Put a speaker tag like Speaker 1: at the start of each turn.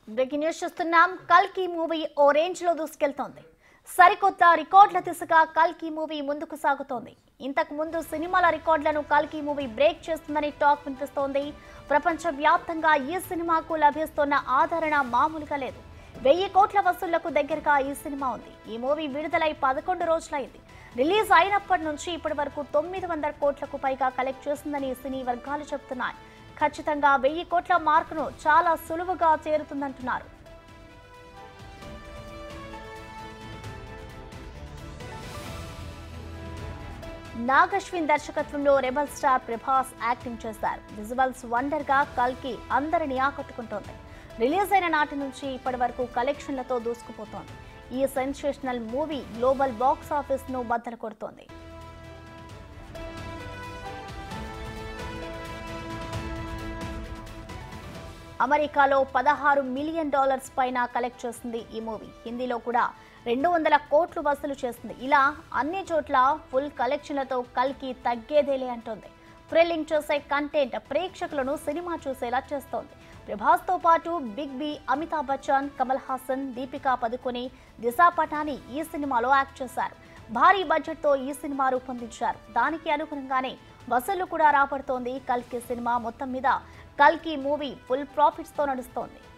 Speaker 1: breaking news చూస్తున్నాం కల్కి movie ఓ range లో దూసుకెళ్తోంది సరికొత్త రికార్డుల దిశగా కల్కి మూవీ ముందుకు సాగుతోంది ఇంతకు ముందు సినిమాల రికార్డులను కల్కి మూవీ బ్రేక్ చేస్తుందని టాక్ వినిపిస్తోంది ప్రపంచ వ్యాప్తంగా ఈ సినిమాకు లభిస్తున్న ఆదరణ మామూలుగా లేదు వెయ్యి కోట్ల వసూళ్లకు దగ్గరగా ఈ సినిమా ఉంది ఈ మూవీ విడుదలై పదకొండు రోజులైంది రిలీజ్ అయినప్పటి నుంచి ఇప్పటి వరకు తొమ్మిది వందల కోట్లకు పైగా కలెక్ట్ చేసిందని సినీ వర్గాలు చెబుతున్నాయి ఖచ్చితంగా వెయ్యి కోట్ల మార్కును చాలా సులువుగా చేరుతుందంటున్నారు నాగశ్విన్ దర్శకత్వంలో రెబల్ స్టార్ ప్రభాస్ యాక్టింగ్ చేశారు విజువల్స్ వండర్ గా కల్కి అందరిని ఆకట్టుకుంటోంది రిలీజ్ అయిన నాటి నుంచి ఇప్పటి వరకు కలెక్షన్లతో దూసుకుపోతోంది ఈ sensational movie global box office ను బద్దలు కొడుతోంది అమెరికాలో పదహారు మిలియన్ డాలర్స్ పైన కలెక్ట్ చేసింది ఈ మూవీ హిందీలో కూడా రెండు వందల కోట్లు వసూలు చేసింది ఇలా అన్ని చోట్ల ఫుల్ కలెక్షన్లతో కల్కి తగ్గేదేలే అంటోంది థ్రిల్లింగ్ చేసే కంటెంట్ ప్రేక్షకులను సినిమా చూసేలా చేస్తోంది ప్రభాస్తో పాటు బిగ్ బి అమితాబ్ బచ్చన్ కమల్ హాసన్ దీపికా పదుకొని దిశా పటాని ఈ సినిమాలో యాక్ట్ చేశారు భారీ బడ్జెట్తో ఈ సినిమా రూపొందించారు దానికి అనుగుణంగానే వసూళ్లు కూడా రాబడుతోంది కల్కి సినిమా మొత్తం మీద కల్కి మూవీ ఫుల్ ప్రాఫిట్స్ తో నడుస్తోంది